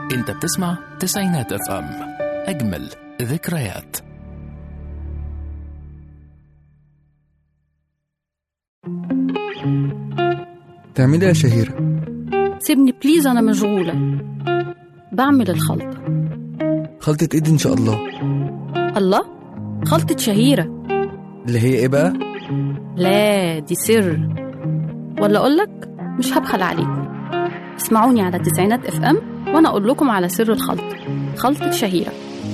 انت بتسمع تسعينات اف ام اجمل ذكريات تعملي يا شهيرة سيبني بليز أنا مشغولة بعمل الخلطة خلطة ايد ان شاء الله الله خلطة شهيرة اللي هي ايه بقى لا دي سر ولا أقولك مش هبخل عليكم اسمعوني على تسعينات اف ام وأنا أقول لكم على سر الخلطة خلطة شهيرة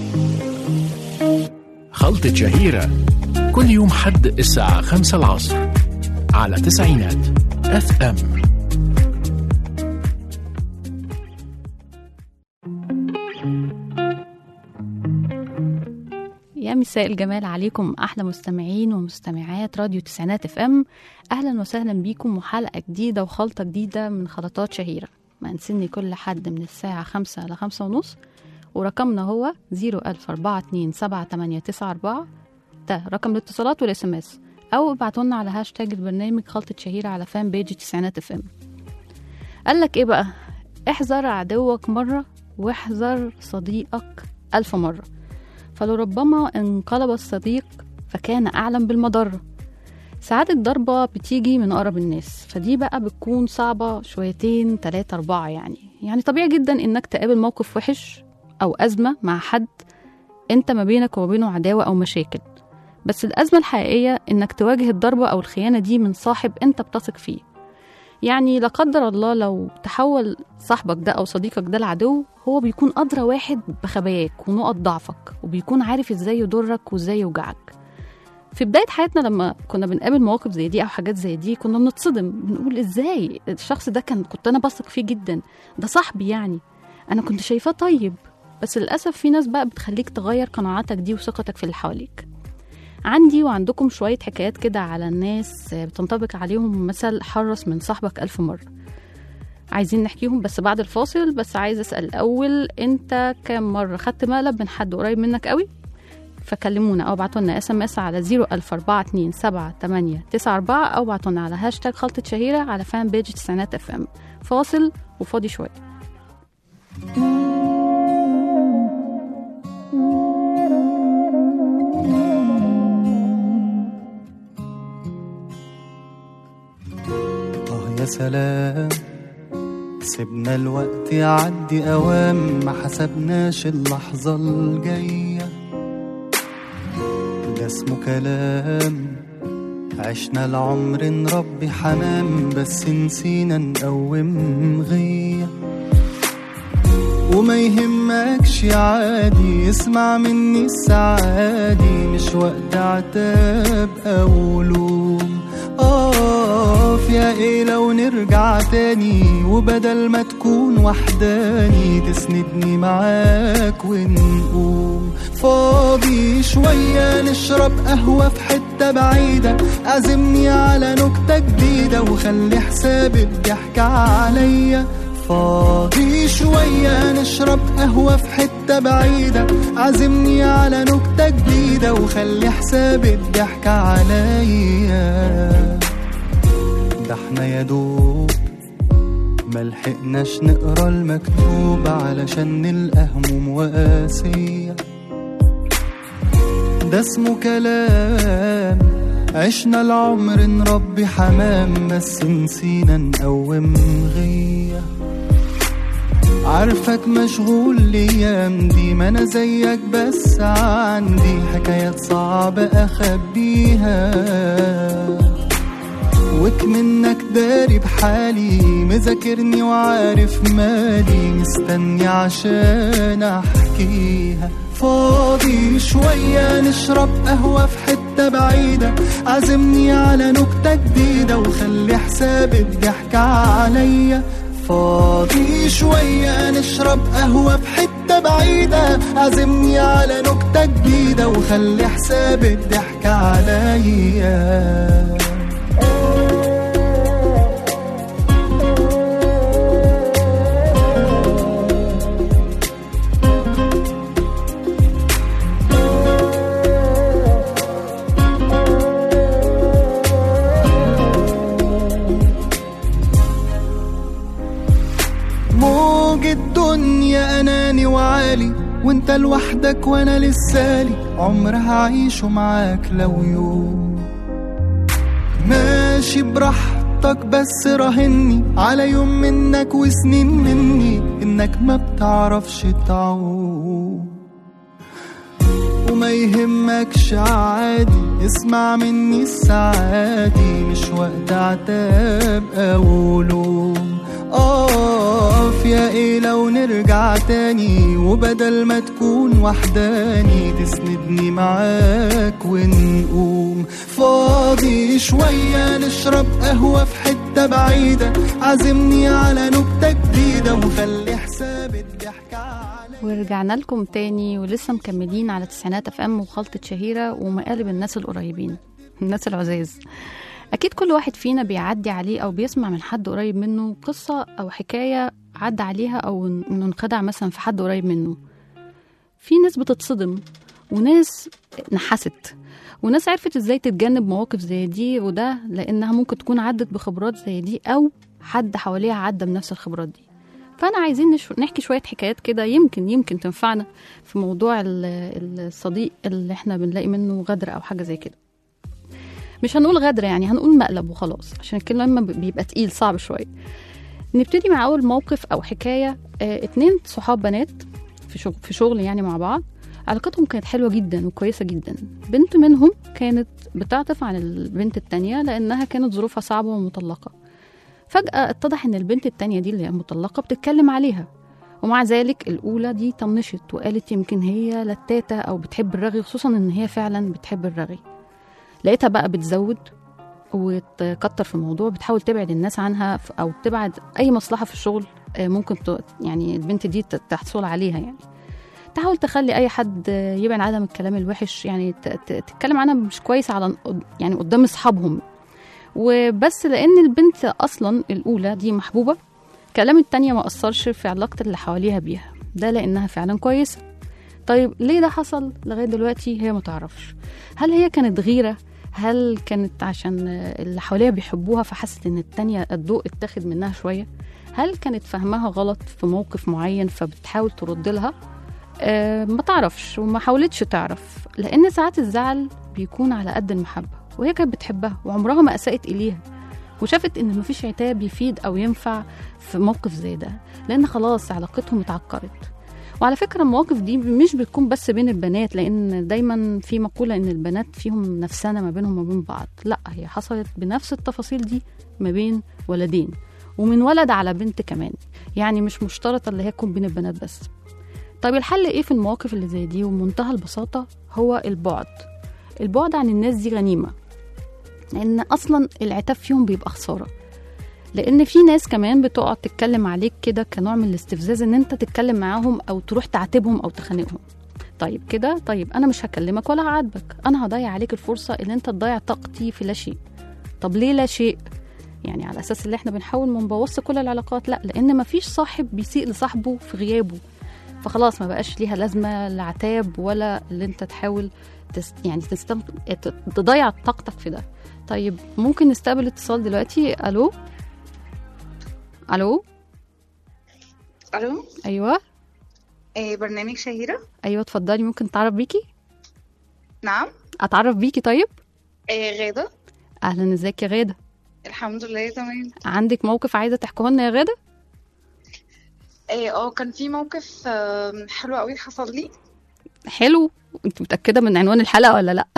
خلطة شهيرة كل يوم حد الساعة خمسة العصر على تسعينات اف ام يا مساء الجمال عليكم احلى مستمعين ومستمعات راديو تسعينات اف ام اهلا وسهلا بيكم وحلقه جديده وخلطه جديده من خلطات شهيره ما نسني كل حد من الساعه خمسة لخمسة ونص ورقمنا هو 004278894 ده رقم الاتصالات والاس ام اس او ابعتوا لنا على هاشتاج البرنامج خلطه شهيره على فان بيج تسعينات اف ام قال لك ايه بقى احذر عدوك مره واحذر صديقك الف مره فلربما انقلب الصديق فكان أعلم بالمضرة ساعات الضربة بتيجي من أقرب الناس فدي بقى بتكون صعبة شويتين تلاتة أربعة يعني يعني طبيعي جدا إنك تقابل موقف وحش أو أزمة مع حد أنت ما بينك وبينه عداوة أو مشاكل بس الأزمة الحقيقية إنك تواجه الضربة أو الخيانة دي من صاحب أنت بتثق فيه يعني لا قدر الله لو تحول صاحبك ده أو صديقك ده العدو هو بيكون أدرى واحد بخباياك ونقط ضعفك وبيكون عارف إزاي يضرك وإزاي يوجعك في بداية حياتنا لما كنا بنقابل مواقف زي دي أو حاجات زي دي كنا بنتصدم بنقول إزاي الشخص ده كان كنت أنا بثق فيه جدا ده صاحبي يعني أنا كنت شايفاه طيب بس للأسف في ناس بقى بتخليك تغير قناعاتك دي وثقتك في اللي حواليك عندي وعندكم شوية حكايات كده على الناس بتنطبق عليهم مثل حرص من صاحبك ألف مرة عايزين نحكيهم بس بعد الفاصل بس عايز أسأل الأول أنت كام مرة خدت مقلب من حد قريب منك قوي فكلمونا أو ابعتوا لنا اس ام اس على 004278894 أو ابعتوا لنا على هاشتاج خلطة شهيرة على فان بيج تسعينات اف ام فاصل وفاضي شوية آه يا سلام سيبنا الوقت يعدي أوام ما حسبناش اللحظة الجاية ده اسمه كلام عشنا العمر نربي حمام بس نسينا نقوم غية وما يهمكش عادي اسمع مني السعادي مش وقت عتاب أو لوم اقف يا ايه لو نرجع تاني وبدل ما تكون وحداني تسندني معاك ونقوم فاضي شوية نشرب قهوة في حتة بعيدة عزمني على نكتة جديدة وخلي حساب الضحك عليا فاضي شوية نشرب قهوة في حتة بعيدة عزمني على نكتة جديدة وخلي حساب الضحك عليا ده احنا يا دوب ملحقناش نقرا المكتوب علشان نلقى هموم وقاسية ده اسمه كلام عشنا العمر نربي حمام بس نسينا نقوم غيه عارفك مشغول الايام دي ما انا زيك بس عندي حكايات صعبة اخبيها وك منك داري بحالي مذاكرني وعارف مالي مستني عشان احكيها فاضي شوية نشرب قهوة في حتة بعيدة عزمني على نكتة جديدة وخلي حساب الضحك عليا فاضي شوية نشرب قهوة في حتة بعيدة عزمني على نكتة جديدة وخلي حساب الضحك عليا موج الدنيا أناني وعالي وانت لوحدك وانا لسالي عمر هعيشه معاك لو يوم ماشي براحتك بس راهني على يوم منك وسنين مني انك ما بتعرفش تعوم وما يهمكش عادي اسمع مني السعادي مش وقت عتاب او لوم اقف يا ايه لو نرجع تاني وبدل ما تكون وحداني تسندني معاك ونقوم فاضي شوية نشرب قهوة في حتة بعيدة عزمني على نكتة جديدة وخلي حساب الضحكة عليا ورجعنا لكم تاني ولسه مكملين على تسعينات اف ام وخلطة شهيرة ومقالب الناس القريبين الناس العزاز أكيد كل واحد فينا بيعدي عليه أو بيسمع من حد قريب منه قصة أو حكاية عدى عليها أو إنه انخدع مثلا في حد قريب منه في ناس بتتصدم وناس نحست وناس عرفت ازاي تتجنب مواقف زي دي وده لأنها ممكن تكون عدت بخبرات زي دي أو حد حواليها عدى بنفس الخبرات دي فانا عايزين نش... نحكي شويه حكايات كده يمكن يمكن تنفعنا في موضوع ال- الصديق اللي احنا بنلاقي منه غدر او حاجه زي كده مش هنقول غدر يعني هنقول مقلب وخلاص عشان الكلمه بيبقى تقيل صعب شويه نبتدي مع اول موقف او حكايه اه اتنين صحاب بنات في شغل في شغل يعني مع بعض علاقتهم كانت حلوه جدا وكويسه جدا بنت منهم كانت بتعطف عن البنت التانية لانها كانت ظروفها صعبه ومطلقه فجأة اتضح إن البنت التانية دي اللي هي المطلقة بتتكلم عليها ومع ذلك الأولى دي طنشت وقالت يمكن هي لتاتة أو بتحب الرغي خصوصا إن هي فعلا بتحب الرغي لقيتها بقى بتزود وتكتر في الموضوع بتحاول تبعد الناس عنها ف- أو تبعد أي مصلحة في الشغل آه، ممكن ت- يعني البنت دي ت- تحصل عليها يعني تحاول تخلي أي حد آه، يبعد عنها من الكلام الوحش يعني ت- ت- تتكلم عنها مش كويس على يعني قدام أصحابهم وبس لان البنت اصلا الاولى دي محبوبه كلام التانية ما اثرش في علاقه اللي حواليها بيها ده لانها فعلا كويسه طيب ليه ده حصل لغايه دلوقتي هي ما تعرفش هل هي كانت غيره هل كانت عشان اللي حواليها بيحبوها فحست ان التانية الضوء اتاخد منها شويه هل كانت فهمها غلط في موقف معين فبتحاول ترد لها آه ما تعرفش وما حاولتش تعرف لان ساعات الزعل بيكون على قد المحبه وهي كانت بتحبها وعمرها ما اساءت اليها وشافت ان مفيش عتاب يفيد او ينفع في موقف زي ده لان خلاص علاقتهم اتعكرت وعلى فكرة المواقف دي مش بتكون بس بين البنات لأن دايما في مقولة إن البنات فيهم نفسنا ما بينهم وما بين بعض لا هي حصلت بنفس التفاصيل دي ما بين ولدين ومن ولد على بنت كمان يعني مش مشترطة اللي هي تكون بين البنات بس طيب الحل ايه في المواقف اللي زي دي ومنتهى البساطة هو البعد البعد عن الناس دي غنيمة لأن أصلا العتاب فيهم بيبقى خسارة لأن في ناس كمان بتقعد تتكلم عليك كده كنوع من الاستفزاز إن أنت تتكلم معاهم أو تروح تعاتبهم أو تخانقهم طيب كده طيب أنا مش هكلمك ولا هعاتبك أنا هضيع عليك الفرصة إن أنت تضيع طاقتي في لا شيء طب ليه لا شيء يعني على اساس اللي احنا بنحاول ما نبوظش كل العلاقات لا لان ما فيش صاحب بيسيء لصاحبه في غيابه فخلاص ما بقاش ليها لازمه لا عتاب ولا اللي انت تحاول تس يعني تستم... ت- تضيع طاقتك في ده طيب ممكن نستقبل اتصال دلوقتي الو الو الو ايوه إيه برنامج شهيرة ايوه اتفضلي ممكن اتعرف بيكي نعم اتعرف بيكي طيب إيه غادة اهلا ازيك يا غاده الحمد لله تمام عندك موقف عايزه تحكوه لنا يا غاده إيه اه كان في موقف آم، حلو قوي حصل لي حلو انت متاكده من عنوان الحلقه ولا لا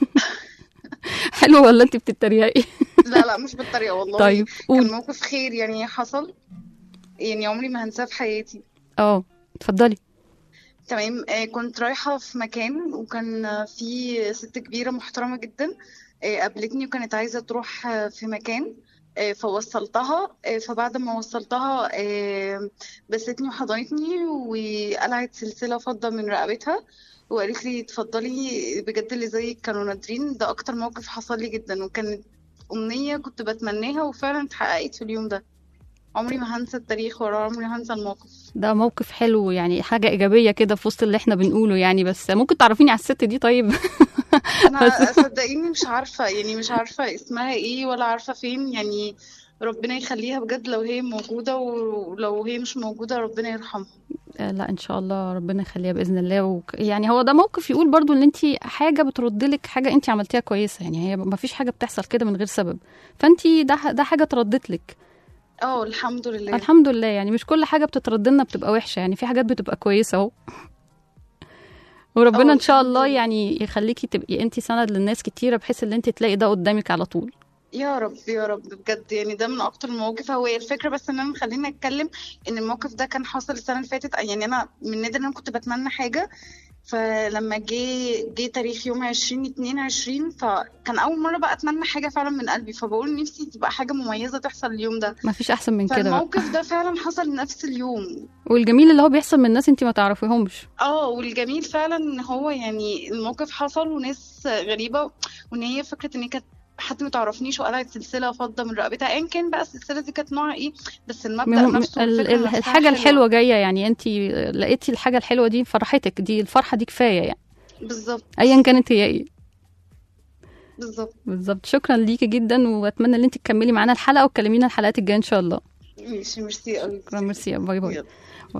حلو ولا انت بتتريقي لا لا مش بالطريقة والله طيب كان قول موقف خير يعني حصل يعني عمري ما هنساه في حياتي اه اتفضلي تمام آه، كنت رايحة في مكان وكان آه، في ست كبيرة محترمة جدا آه، قابلتني وكانت عايزة تروح آه، في مكان آه، فوصلتها آه، فبعد ما وصلتها آه، بستني وحضنتني وقلعت سلسلة فضة من رقبتها وقالت لي اتفضلي بجد اللي زيك كانوا نادرين ده أكتر موقف حصل لي جدا وكانت أمنية كنت بتمناها وفعلا اتحققت في اليوم ده عمري ما هنسى التاريخ ولا عمري ما هنسى الموقف ده موقف حلو يعني حاجة إيجابية كده في وسط اللي احنا بنقوله يعني بس ممكن تعرفيني على الست دي طيب انا صدقيني مش عارفه يعني مش عارفه اسمها ايه ولا عارفه فين يعني ربنا يخليها بجد لو هي موجودة ولو هي مش موجودة ربنا يرحمها آه، لا ان شاء الله ربنا يخليها باذن الله وك... يعني هو ده موقف يقول برضو ان انت حاجه بترد لك حاجه انت عملتيها كويسه يعني هي ما فيش حاجه بتحصل كده من غير سبب فانت ده ده حاجه اتردت لك اه الحمد لله الحمد لله يعني مش كل حاجه بتترد لنا بتبقى وحشه يعني في حاجات بتبقى كويسه اهو وربنا اه ان شاء الحمد الله لله. يعني يخليكي تبقي انت سند للناس كتيره بحيث ان انت تلاقي ده قدامك على طول يا رب يا رب بجد يعني ده من اكتر المواقف هو هي الفكره بس ان انا مخليني اتكلم ان الموقف ده كان حاصل السنه اللي فاتت يعني انا من نادر ان انا كنت بتمنى حاجه فلما جه جه تاريخ يوم 20 22 فكان اول مره بقى اتمنى حاجه فعلا من قلبي فبقول نفسي تبقى حاجه مميزه تحصل اليوم ده ما فيش احسن من كده بقى. فالموقف ده فعلا حصل نفس اليوم والجميل اللي هو بيحصل من الناس انت ما تعرفيهمش اه والجميل فعلا ان هو يعني الموقف حصل وناس غريبه وان هي فكره ان هي كانت حد ما تعرفنيش وقلعت سلسله فضه من رقبتها ايا كان بقى السلسله دي كانت نوعها ايه بس المبدا مهم- نفسه ال- والفكره ال- نفسها الحاجه حلوة. الحلوه جايه يعني انت لقيتي الحاجه الحلوه دي فرحتك دي الفرحه دي كفايه يعني بالظبط ايا كانت هي ايه بالظبط بالظبط شكرا ليكي جدا واتمنى ان انت تكملي معانا الحلقه وتكلمينا الحلقات الجايه ان شاء الله ماشي ميرسي قوي شكرا ميرسي باي باي يلا.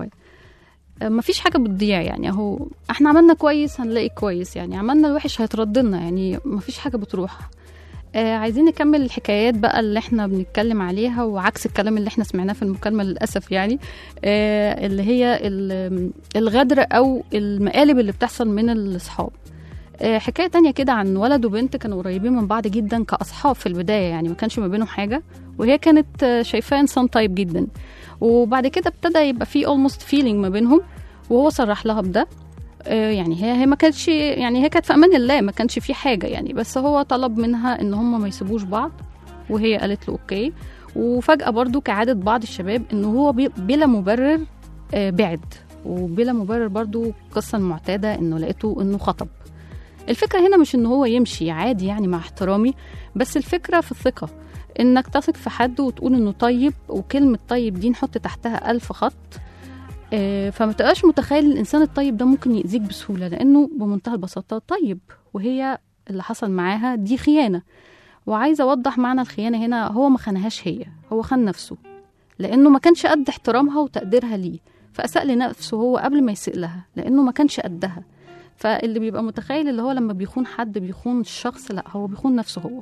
ما فيش حاجه بتضيع يعني اهو احنا عملنا كويس هنلاقي كويس يعني عملنا الوحش هيترد لنا يعني ما فيش حاجه بتروح آه عايزين نكمل الحكايات بقى اللي احنا بنتكلم عليها وعكس الكلام اللي احنا سمعناه في المكالمه للاسف يعني آه اللي هي ال- الغدر او المقالب اللي بتحصل من الاصحاب آه حكايه تانية كده عن ولد وبنت كانوا قريبين من بعض جدا كاصحاب في البدايه يعني ما كانش ما بينهم حاجه وهي كانت آه، شايفاه انسان طيب جدا وبعد كده ابتدى يبقى في almost feeling ما بينهم وهو صرح لها بده آه، يعني هي هي ما كانتش يعني هي كانت في امان الله ما كانش في حاجه يعني بس هو طلب منها ان هم ما يسيبوش بعض وهي قالت له اوكي وفجاه برضو كعاده بعض الشباب ان هو بي- بلا مبرر آه، بعد وبلا مبرر برضو القصه المعتاده انه لقيته انه خطب الفكره هنا مش ان هو يمشي عادي يعني مع احترامي بس الفكره في الثقه انك تثق في حد وتقول انه طيب وكلمه طيب دي نحط تحتها ألف خط آه، فما تبقاش متخيل الانسان الطيب ده ممكن يأذيك بسهوله لانه بمنتهى البساطه طيب وهي اللي حصل معاها دي خيانه وعايزه اوضح معنى الخيانه هنا هو ما خانهاش هي هو خان نفسه لانه ما كانش قد احترامها وتقديرها ليه فاساء لنفسه هو قبل ما يسيء لها لانه ما كانش قدها فاللي بيبقى متخيل اللي هو لما بيخون حد بيخون الشخص لا هو بيخون نفسه هو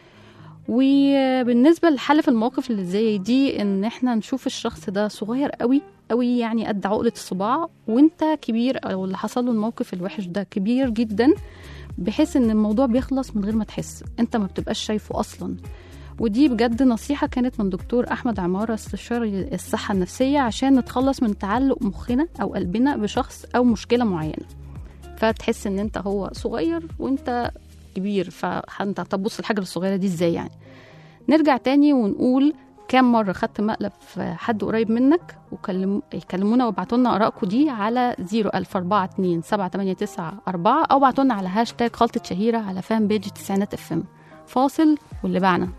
وبالنسبة لحل في المواقف اللي زي دي ان احنا نشوف الشخص ده صغير قوي قوي يعني قد عقلة الصباع وانت كبير او اللي حصل له الموقف الوحش ده كبير جدا بحيث ان الموضوع بيخلص من غير ما تحس انت ما بتبقاش شايفه اصلا ودي بجد نصيحة كانت من دكتور أحمد عمارة استشاري الصحة النفسية عشان نتخلص من تعلق مخنا أو قلبنا بشخص أو مشكلة معينة فتحس ان انت هو صغير وانت كبير فانت هتبص الحاجة الصغيرة دي ازاي يعني نرجع تاني ونقول كام مرة خدت مقلب في حد قريب منك وكلم يكلمونا وابعتوا لنا آرائكم دي على 00427 7894 أو ابعتوا لنا على هاشتاج خلطة شهيرة على فان بيج تسعينات اف ام فاصل واللي بعنا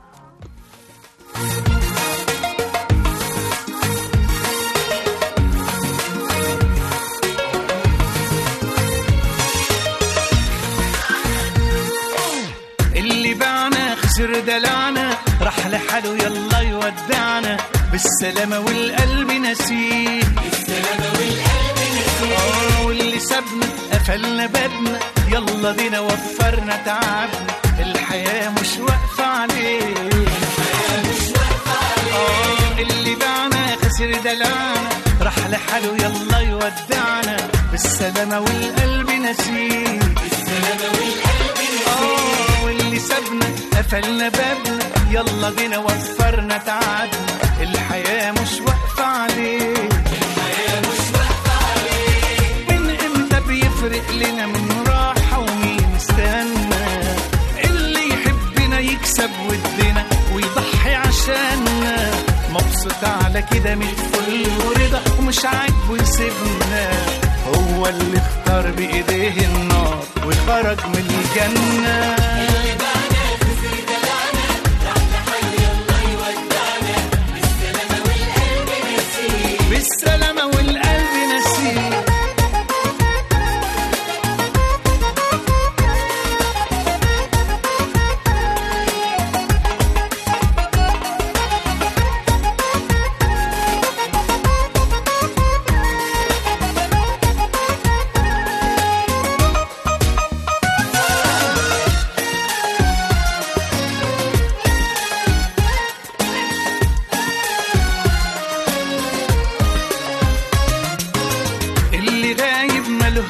اللي باعنا خسر دلعنا راح لحاله يلا يودعنا بالسلامة والقلب نسيه بالسلامة والقلب نسيه واللي سابنا قفلنا بابنا يلا بينا وفرنا تعبنا الحياة مش واقفة عليه الحياة مش واقفة عليه اللي باعنا خسر دلعنا راح لحاله يلا يودعنا بالسلامة والقلب نسيه بالسلامة والقلب نسيه واللي سابنا قفلنا بابنا يلا بينا وفرنا تعبنا الحياة مش واقفة عليه الحياة مش واقفة عليه من امتى بيفرق لنا من راحة ومين استنى اللي يحبنا يكسب ودنا ويضحي عشاننا مبسوط على كده من الفل ورضا ومش عاجبه يسيبنا هو اللي اختار بايديه النار وخرج من الجنه بالسلامة والقلب نسيه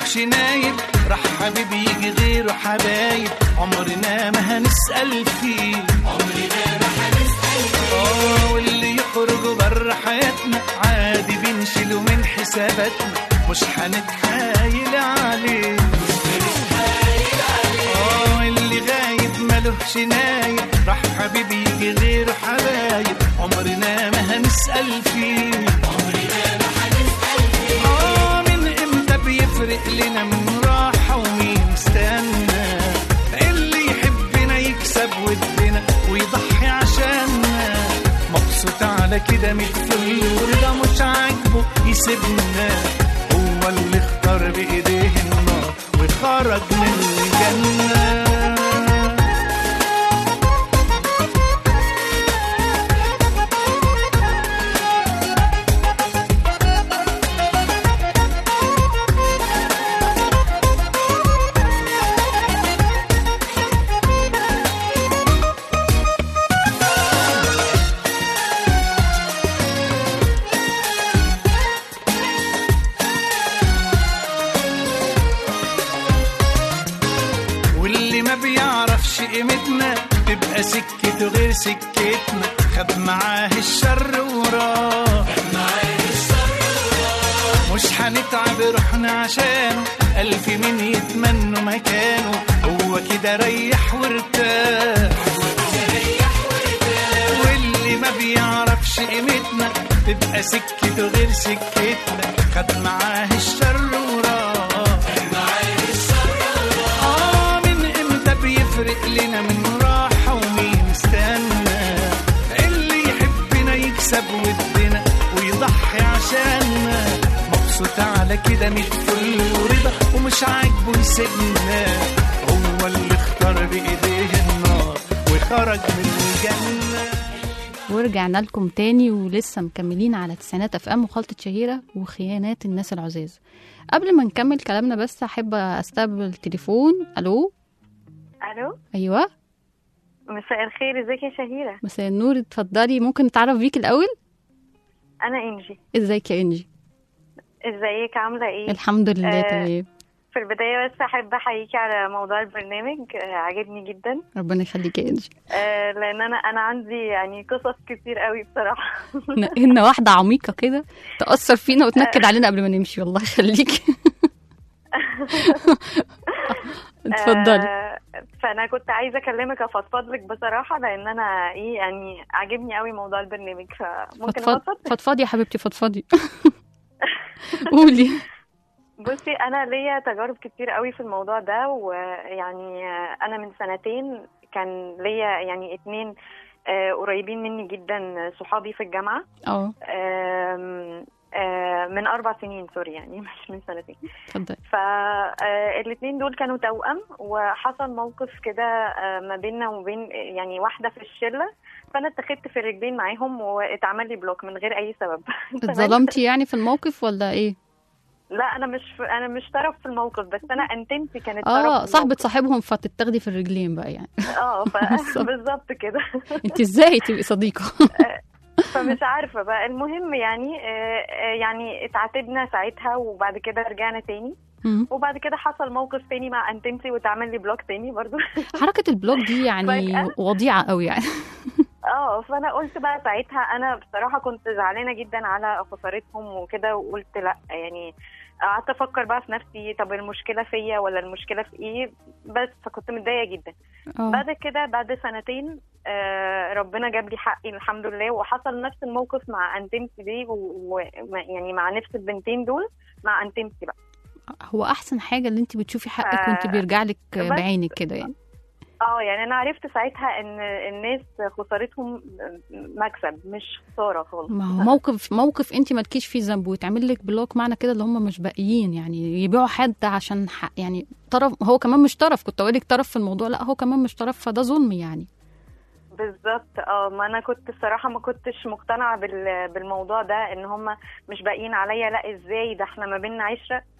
ملوش نايب راح حبيبي يجي غيره حبايب عمرنا ما هنسأل فيه عمرنا ما هنسأل فيه واللي يخرج بره حياتنا عادي بنشيله من حساباتنا مش هنتحايل عليه اه اللي غايب ملوش نايب راح حبيبي يجي غيره حبايب عمرنا ما هنسأل فيه عمرنا ما هنسأل فيه اه من امتى بيفرق لنا من راحة ومين استنى اللي يحبنا يكسب ودنا ويضحي عشاننا مبسوط على كده متفل ورضا مش عاجبه يسيبنا هو اللي اختار بايديه النار وخرج من الجنه واللي ما بيعرفش قيمتنا تبقى سكته غير سكتنا خد معاه الشر وراه مش هنتعب روحنا عشانه ألف مين يتمنوا مكانه هو كده ريح وارتاح واللي ما بيعرفش قيمتنا تبقى سكته غير سكتنا خد معاه الشر وراه آه من امتى بيفرق لنا من راحة ومين استنى اللي يحبنا يكسب ودنا ويضحي عشاننا مبسوط على كده ميت فل ورضا ومش عاجبه يسيبنا هو اللي اختار بإيديه النار وخرج من الجنة ورجعنا لكم تاني ولسه مكملين على تسعينات اف ام وخلطة شهيرة وخيانات الناس العزاز قبل ما نكمل كلامنا بس احب استقبل تليفون الو الو ايوه مساء الخير ازيك يا شهيرة مساء النور اتفضلي ممكن نتعرف بيك الاول انا انجي ازيك يا انجي ازيك عاملة ايه الحمد لله آه، تمام في البداية بس احب احييكي على موضوع البرنامج آه، عاجبني جدا ربنا يخليك يا انجي آه، لان انا انا عندي يعني قصص كتير قوي بصراحة نقلنا واحدة عميقة كده تأثر فينا وتنكد علينا قبل ما نمشي والله يخليك اتفضلي آه، فانا كنت عايزة اكلمك افضفض لك بصراحة لان انا ايه يعني عاجبني قوي موضوع البرنامج فممكن فضفض افضفض فضفضي يا حبيبتي فضفضي قولي بصي انا ليا تجارب كتير قوي في الموضوع ده ويعني انا من سنتين كان ليا يعني اتنين آه، قريبين مني جدا صحابي في الجامعه اه آم، آه، من اربع سنين سوري يعني مش من سنتين اتفضلي فالاثنين دول كانوا توأم وحصل موقف كده آه، ما بيننا وبين يعني واحده في الشله فانا اتخذت في الرجلين معاهم واتعمل لي بلوك من غير اي سبب تمام؟ اتظلمتي يعني في الموقف ولا ايه لا انا مش انا مش طرف في الموقف بس انا انتمتي كانت طرف اه في صاحبة الموقف. صاحبهم فتتاخدي في الرجلين بقى يعني اه ف... بالظبط. بالظبط كده انت ازاي تبقي صديقة فمش عارفه بقى المهم يعني آه، آه، يعني اتعاتبنا ساعتها وبعد كده رجعنا تاني مم. وبعد كده حصل موقف تاني مع انتمتي واتعمل لي بلوك تاني برضو حركة البلوك دي يعني فجأة. وضيعة قوي يعني اه فانا قلت بقى ساعتها انا بصراحه كنت زعلانه جدا على خسارتهم وكده وقلت لا يعني قعدت افكر بقى في نفسي طب المشكله فيا ولا المشكله في ايه بس فكنت متضايقه جدا اه بعد كده بعد سنتين آه ربنا جاب لي حقي الحمد لله وحصل نفس الموقف مع انتمتي دي ويعني مع نفس البنتين دول مع انتمتي بقى هو احسن حاجة اللي انت بتشوفي حقك آه، وانت بيرجع لك بس- بعينك كده يعني اه يعني انا عرفت ساعتها ان الناس خسارتهم مكسب مش خساره خالص ما هو موقف موقف انت مالكيش فيه ذنب ويتعمل لك بلوك معنى كده اللي هم مش باقيين يعني يبيعوا حد عشان حق يعني طرف هو كمان مش طرف كنت اقول لك طرف في الموضوع لا هو كمان مش طرف فده ظلم يعني بالظبط اه ما انا كنت الصراحه ما كنتش مقتنعه بال- بالموضوع ده ان هم مش باقيين عليا لا ازاي ده احنا ما بيننا عشره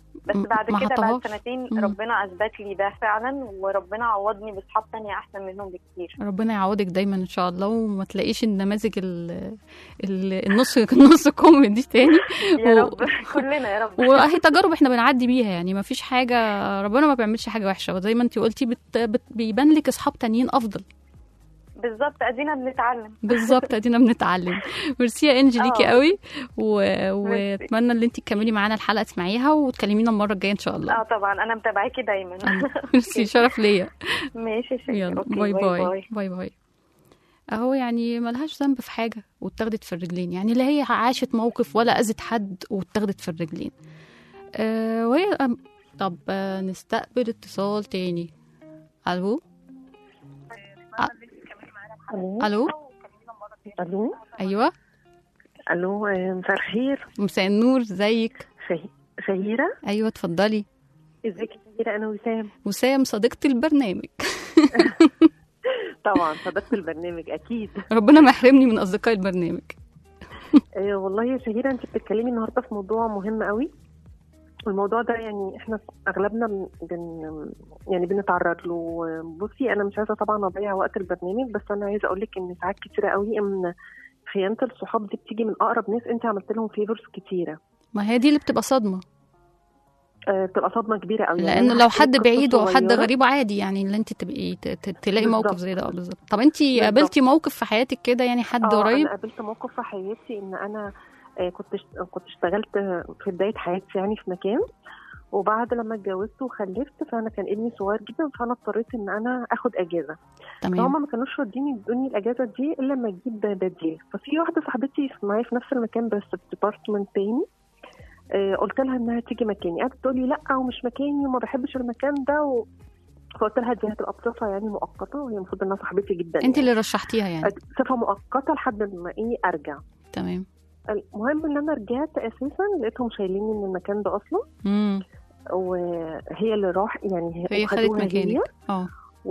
بس م- بعد ما كده بعد حطهاش. سنتين مم. ربنا اثبت لي ده فعلا وربنا عوضني باصحاب تانية احسن منهم بكتير ربنا يعوضك دايما ان شاء الله وما تلاقيش النماذج ال ال- النص النص كوميدي تاني يا و- رب كلنا يا رب وهي تجارب احنا بنعدي بيها يعني ما فيش حاجه ربنا ما بيعملش حاجه وحشه وزي ما انت قلتي بت... بت... بيبان لك اصحاب تانيين افضل بالظبط ادينا بنتعلم بالظبط ادينا بنتعلم ميرسي يا انجي ليكي آه. قوي و... ميرسي. واتمنى ان انت تكملي معانا الحلقه تسمعيها وتكلمينا المره الجايه ان شاء الله اه طبعا انا متابعاكي دايما ميرسي شرف ليا ماشي يا شيخ. يلا أوكي، باي باي باي باي اهو يعني ملهاش ذنب في حاجه واتاخدت في الرجلين يعني لا هي عاشت موقف ولا اذت حد واتاخدت في الرجلين آه وهي أم- طب آه نستقبل اتصال تاني الو الو الو ايوه الو آه، مساء الخير مساء النور ازيك شه- شهيرة ايوه اتفضلي ازيك يا شهيرة انا وسام وسام صديقه البرنامج طبعا صديقة البرنامج اكيد ربنا ما يحرمني من اصدقاء البرنامج آه، والله يا شهيرة انت بتتكلمي النهارده في موضوع مهم قوي والموضوع ده يعني احنا اغلبنا بن بن- يعني بنتعرض له بصي انا مش عايزه طبعا اضيع وقت البرنامج بس انا عايزه اقول لك ان ساعات كتيره قوي ان خيانه الصحاب دي بتيجي من اقرب ناس انت عملت لهم فيفرز كتيره ما هي دي اللي بتبقى صدمه آه، بتبقى صدمه كبيره قوي يعني لانه أنا لو هحكي حد لك قصة بعيد او حد صغيرة. غريب عادي يعني اللي انت تبقي ت- ت- تلاقي بالظبط. موقف زي ده اه بالظبط طب انت بالظبط. قابلتي موقف في حياتك كده يعني حد اه قريب انا قابلت موقف في حياتي ان انا آه، كنت اشت- كنت اشتغلت في بدايه حياتي يعني في مكان وبعد لما اتجوزت وخلفت فانا كان ابني صغير جدا فانا اضطريت ان انا اخد اجازه تمام فهم ما كانوش راضيين يدوني الاجازه دي الا لما اجيب بديل ففي واحده صاحبتي في- معايا في نفس المكان بس في ديبارتمنت تاني آه، قلت لها انها تيجي مكاني قعدت تقول لي لا ومش مكاني وما بحبش المكان ده و... فقلت لها دي هتبقى بصفه يعني مؤقته وهي المفروض انها صاحبتي جدا انت يعني. اللي رشحتيها يعني صفه مؤقته لحد ما ايه ارجع تمام المهم ان انا رجعت اساسا لقيتهم شايليني من المكان ده اصلا امم وهي اللي راح يعني هي خدت وخدوها هي مكانك اه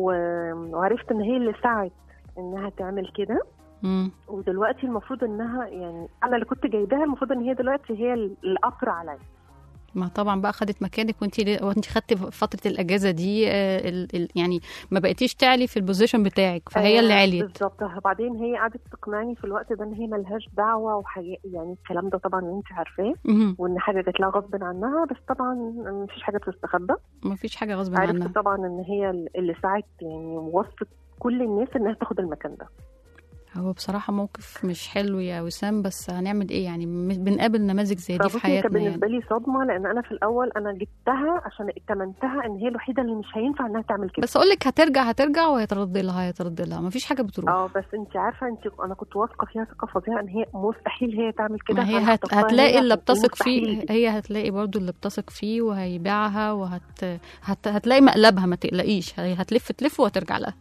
و- وعرفت ان هي اللي سعت انها تعمل كده امم ودلوقتي المفروض انها يعني انا اللي كنت جايباها المفروض ان هي دلوقتي هي القطر عليا ما طبعا بقى خدت مكانك وانت وانت خدتي فتره الاجازه دي آه، ال... ال... يعني ما بقيتيش تعلي في البوزيشن بتاعك فهي اللي آه، عليت بالظبط بعدين هي قعدت تقنعني في الوقت ده ان هي ملهاش دعوه وحاجات يعني الكلام ده طبعا انت عارفاه مهم. وان حاجه جات لها غصب عنها بس طبعا مفيش حاجه بتستخبى ما فيش حاجه غصب عرفت عنها طبعا ان هي اللي ساعت يعني ووصت كل الناس انها تاخد المكان ده هو بصراحه موقف مش حلو يا وسام بس هنعمل ايه يعني مش بنقابل نماذج زي دي في فبصي كان حياتنا بالنسبه يعني لي صدمه لان انا في الاول انا جبتها عشان اتمنتها ان هي الوحيده اللي مش هينفع انها تعمل كده بس اقول لك هترجع هترجع وهيترد لها هيترد لها ما فيش حاجه بتروح اه بس انت عارفه انت انا كنت واثقه فيها ثقه فظيعه ان هي مستحيل هي تعمل كده ما هي فأنا هت... اخترتها هتلاقي هي اللي بتثق ومستحيل فيه دي. هي هتلاقي برضو اللي بتثق فيه وهيبيعها وهت هت... هتلاقي مقلبها ما تقلقيش هي هتلف تلف وهترجع لها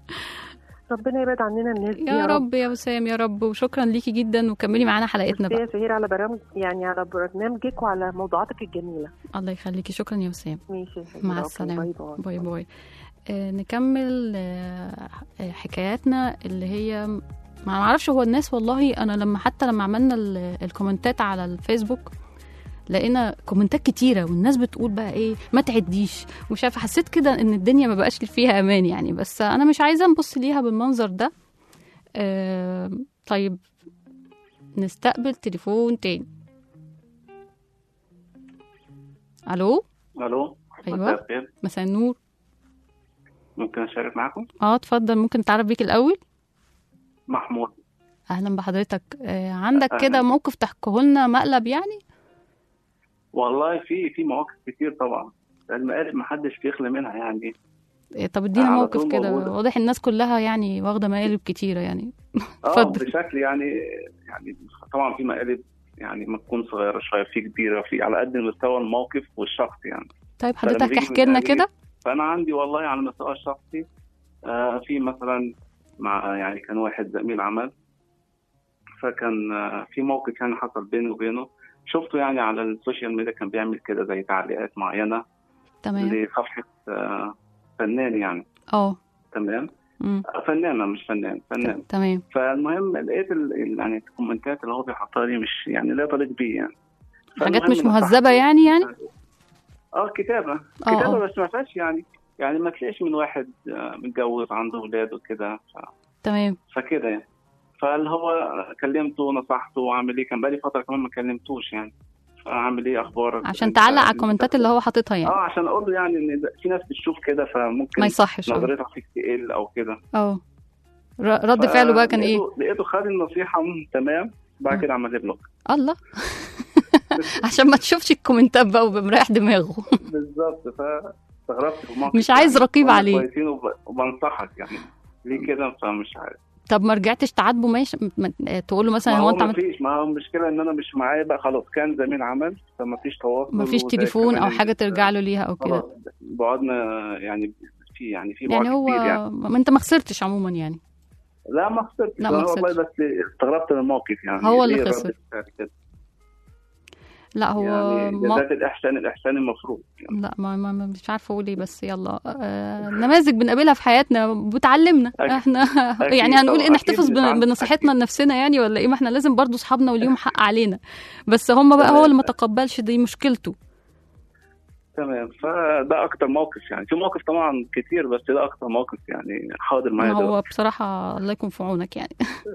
ربنا يبعد عننا الناس دي يا رب يا وسام يا رب وشكرا ليكي جدا وكملي معانا حلقتنا ميرسي بقى يا سهير على برامج يعني على برنامجك وعلى موضوعاتك الجميله الله يخليكي شكرا يا وسام ماشي يا سهير. مع أوكي، السلامة باي باي. باي باي آه نكمل آه آه، حكاياتنا اللي هي ما نعرفش هو الناس والله انا لما حتى لما عملنا ال- الكومنتات على الفيسبوك لقينا كومنتات كتيره والناس بتقول بقى ايه ما تعديش ومش عارفه حسيت كده ان الدنيا ما بقاش فيها امان يعني بس انا مش عايزه نبص ليها بالمنظر ده آه طيب نستقبل تليفون تاني الو الو أيوة. مساء الخير مساء النور ممكن اشارك معاكم اه اتفضل ممكن تعرف بيك الاول محمود اهلا بحضرتك آه عندك أهلاً. كده موقف تحكيه لنا مقلب يعني والله في في مواقف كتير طبعا المقالب محدش بيخلى منها يعني آه طب ادينا على موقف طول كده موجودة. واضح الناس كلها يعني واخده مقالب كتيره يعني اه اتفضل. بشكل يعني يعني طبعا في مقالب يعني ما تكون صغيره شويه في كبيره في على قد مستوى الموقف والشخص يعني طيب فلما حضرتك بيجي احكي لنا من كده فانا عندي والله على المستوى الشخصي آه في مثلا مع يعني كان واحد زميل عمل فكان آه في موقف يعني حصل بيني وبينه شفته يعني على السوشيال ميديا كان بيعمل كده زي تعليقات معينه تمام لصفحه آه فنان يعني اه تمام مم. فنانه مش فنان فنان تمام فالمهم لقيت ال- ال- يعني الكومنتات اللي هو بيحطها لي مش يعني لا طريق بيه يعني حاجات فالمهم مش نصحته. مهذبه يعني يعني اه كتابه آه، كتابه آه. بس ما فيهاش يعني يعني ما تلاقيش من واحد آه، متجوز عنده اولاد وكده ف- تمام فكده يعني فاللي هو كلمته نصحته وعامل ايه كان بقالي فتره كمان ما كلمتوش يعني فاعمل ايه اخبارك عشان أنت- تعلق على الكومنتات اللي هو حاططها يعني اه عشان اقول له يعني ان ده- في ناس بتشوف كده فممكن ما يصحش آه. نظرتها فيك تقل او كده اه ر- رد فعله بقى كان ايه فلقيته- لقيته خد النصيحه مم، تمام بعد كده عمل لي بلوك الله عشان ما تشوفش الكومنتات بقى وبمريح دماغه بالظبط فاستغربت الموقف مش عايز يعني. رقيب هما عليه. كويسين وب- وبنصحك يعني ليه كده فمش عارف طب ما رجعتش تعاتبه ماشي م- تقول له مثلا ما هو هو انت ما عملت فيش ما هو المشكله ان انا مش معايا بقى خلاص كان زميل عمل فما فيش تواصل ما فيش وده تليفون كمان او ال- حاجه ترجع له ليها او كده خلاص بعدنا يعني في يعني في بعد يعني هو كبير يعني ما انت ما خسرتش عموما يعني لا ما خسرتش لا، ما أنا والله خسرتش. بس استغربت من الموقف يعني هو اللي ليه خسر. رد فعل كده؟ لا هو يعني ما... جزاء الاحسان الاحسان المفروض لا ما, ما ما- مش عارفه اقول ايه بس يلا آه نماذج بنقابلها في حياتنا بتعلمنا أكيد. احنا أكيد يعني هنقول ايه طبعاً. نحتفظ أكيد بن- بنتعلم. بنصيحتنا لنفسنا يعني ولا ايه ما احنا لازم برضو اصحابنا وليهم حق علينا بس هم بقى هو اللي ما تقبلش دي مشكلته تمام فده اكتر موقف يعني في موقف طبعا كتير بس ده اكتر موقف يعني حاضر ما معايا هو دلوقتي بصراحة الله يكون في عونك يعني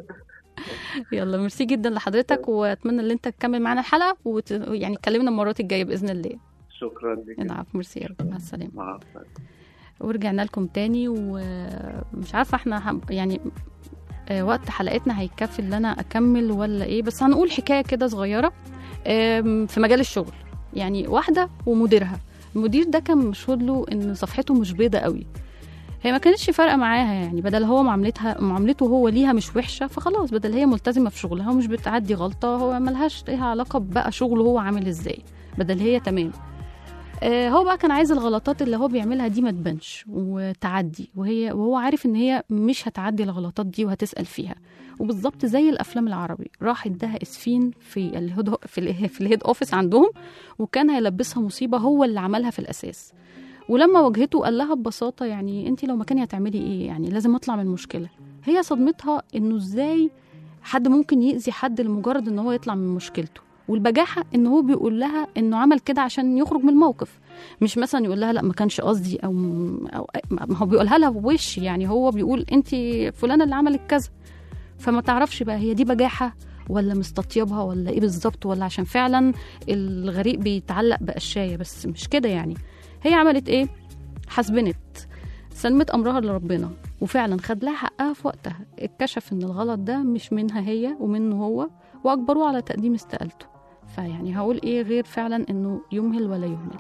يلا ميرسي جدا لحضرتك واتمنى ان انت تكمل معانا الحلقة وت... يعني تكلمنا المرات الجاية بإذن الله شكرا لك العفو ميرسي يا رب مع السلامة مع السلامه ورجعنا لكم تاني ومش عارفة احنا هم- يعني آه، وقت حلقتنا هيكفي ان انا اكمل ولا ايه بس هنقول حكاية كده صغيرة آم، في مجال الشغل يعني واحدة ومديرها المدير ده كان مشهور له ان صفحته مش بيضة قوي هي ما كانتش فارقه معاها يعني بدل هو معاملتها معاملته هو ليها مش وحشه فخلاص بدل هي ملتزمه في شغلها ومش بتعدي غلطه هو ملهاش ليها علاقه بقى شغله هو عامل ازاي بدل هي تمام آه هو بقى كان عايز الغلطات اللي هو بيعملها دي ما تبانش وتعدي وهي وهو عارف ان هي مش هتعدي الغلطات دي وهتسال فيها وبالظبط زي الافلام العربي راح اداها اسفين في الهيد في, ال- في الهيد اوفيس عندهم وكان هيلبسها مصيبه هو اللي عملها في الاساس ولما واجهته قال لها ببساطه يعني انت لو مكاني هتعملي ايه يعني لازم اطلع من المشكله هي صدمتها انه ازاي حد ممكن يأذي حد لمجرد ان هو يطلع من مشكلته والبجاحه ان هو بيقول لها انه عمل كده عشان يخرج من الموقف مش مثلا يقول لها لا ما كانش قصدي او او ما هو بيقولها لها بوش يعني هو بيقول انت فلانه اللي عملت كذا فما تعرفش بقى هي دي بجاحه ولا مستطيبها ولا ايه بالظبط ولا عشان فعلا الغريق بيتعلق بقشايه بس مش كده يعني هي عملت ايه حسبنت سلمت امرها لربنا وفعلا خد لها حقها في وقتها اتكشف ان الغلط ده مش منها هي ومنه هو واجبروه على تقديم استقالته فيعني هقول ايه غير فعلا انه يمهل ولا يهمل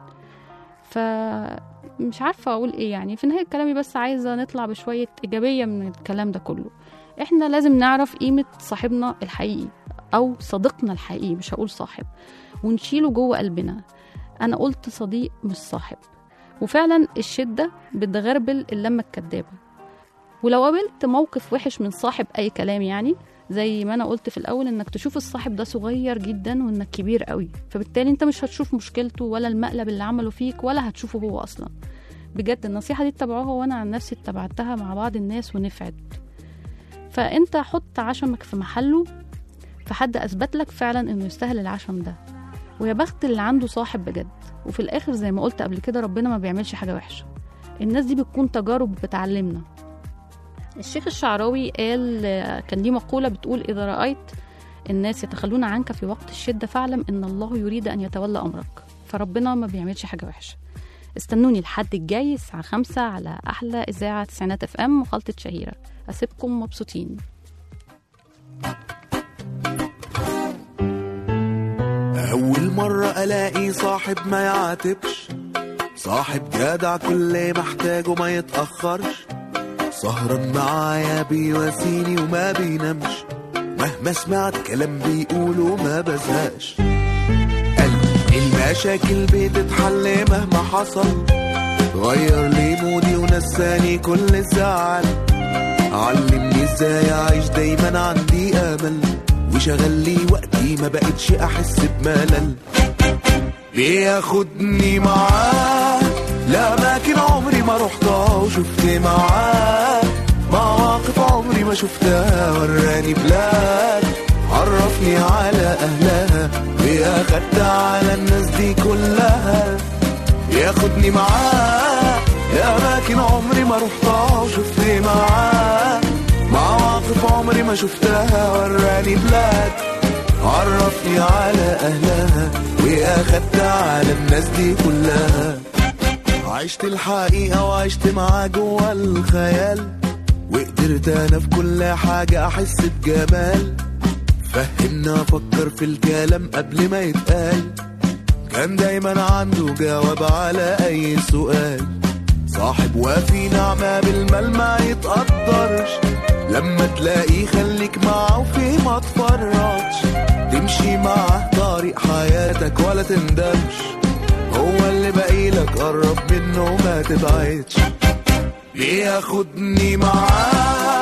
فمش عارفه اقول ايه يعني في نهايه كلامي بس عايزه نطلع بشويه ايجابيه من الكلام ده كله احنا لازم نعرف قيمه صاحبنا الحقيقي او صديقنا الحقيقي مش هقول صاحب ونشيله جوه قلبنا انا قلت صديق مش صاحب وفعلا الشده بتغربل اللمه الكدابه ولو قابلت موقف وحش من صاحب اي كلام يعني زي ما انا قلت في الاول انك تشوف الصاحب ده صغير جدا وانك كبير قوي فبالتالي انت مش هتشوف مشكلته ولا المقلب اللي عمله فيك ولا هتشوفه هو اصلا بجد النصيحه دي اتبعوها وانا عن نفسي اتبعتها مع بعض الناس ونفعت فانت حط عشمك في محله في حد اثبت لك فعلا انه يستاهل العشم ده ويا بخت اللي عنده صاحب بجد وفي الاخر زي ما قلت قبل كده ربنا ما بيعملش حاجه وحشه الناس دي بتكون تجارب بتعلمنا الشيخ الشعراوي قال كان ليه مقولة بتقول إذا رأيت الناس يتخلون عنك في وقت الشدة فاعلم إن الله يريد أن يتولى أمرك فربنا ما بيعملش حاجة وحشة استنوني الحد الجاي الساعة خمسة على أحلى إذاعة تسعينات اف ام وخلطة شهيرة أسيبكم مبسوطين أول مرة ألاقي صاحب ما يعاتبش صاحب جدع كل محتاجه ما يتأخرش سهران معايا بيواسيني وما بينامش مهما سمعت كلام بيقوله ما بزهقش قلبي المشاكل بتتحل مهما حصل غير لي مودي ونساني كل الزعل علمني ازاي اعيش دايما عندي امل وشغل لي وقتي ما بقتش احس بملل بياخدني معاه لأماكن عمري ما رحتها وشفت معاه مواقف عمري ما شفتها وراني بلاد عرفني على أهلها وأخدت على الناس دي كلها عرفني معاه يا أماكن عمري ما رحتها وشفت معاه مواقف عمري ما شفتها وراني بلاد عرفني على أهلها وأخدت على الناس دي كلها عشت الحقيقة وعشت معاه جوا الخيال وقدرت أنا في كل حاجة أحس بجمال فهمنا أفكر في الكلام قبل ما يتقال كان دايما عنده جواب على أي سؤال صاحب وفي نعمة بالمال ما يتقدرش لما تلاقيه خليك معاه وفيه ما تفرطش تمشي معاه طريق حياتك ولا تندمش هو اللي باقيلك قرب منه ما تبعدش بياخدني معاه